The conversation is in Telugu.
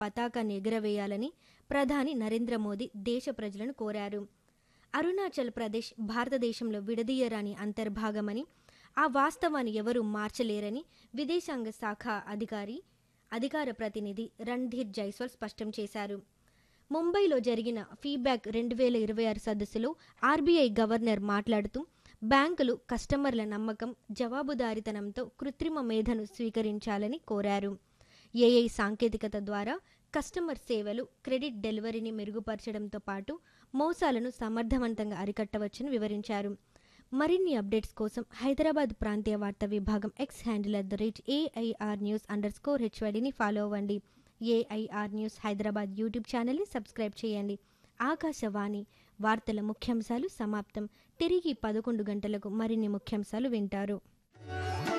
పతాకాన్ని ఎగురవేయాలని ప్రధాని నరేంద్ర మోదీ దేశ ప్రజలను కోరారు అరుణాచల్ ప్రదేశ్ భారతదేశంలో విడదీయరాని అంతర్భాగమని ఆ వాస్తవాన్ని ఎవరూ మార్చలేరని విదేశాంగ శాఖ అధికారి అధికార ప్రతినిధి రణ్ధీర్ జైస్వాల్ స్పష్టం చేశారు ముంబైలో జరిగిన ఫీడ్బ్యాక్ రెండు వేల ఇరవై ఆరు సదస్సులో ఆర్బీఐ గవర్నర్ మాట్లాడుతూ బ్యాంకులు కస్టమర్ల నమ్మకం జవాబుదారీతనంతో కృత్రిమ మేధను స్వీకరించాలని కోరారు ఏఐ సాంకేతికత ద్వారా కస్టమర్ సేవలు క్రెడిట్ డెలివరీని మెరుగుపరచడంతో పాటు మోసాలను సమర్థవంతంగా అరికట్టవచ్చని వివరించారు మరిన్ని అప్డేట్స్ కోసం హైదరాబాద్ ప్రాంతీయ వార్తా విభాగం X handle at the rate AIR news underscore హెచ్వైడిని ఫాలో అవ్వండి ఏఐఆర్ న్యూస్ హైదరాబాద్ యూట్యూబ్ ఛానల్ని సబ్స్క్రైబ్ చేయండి ఆకాశవాణి వార్తల ముఖ్యాంశాలు సమాప్తం తిరిగి పదకొండు గంటలకు మరిన్ని ముఖ్యాంశాలు వింటారు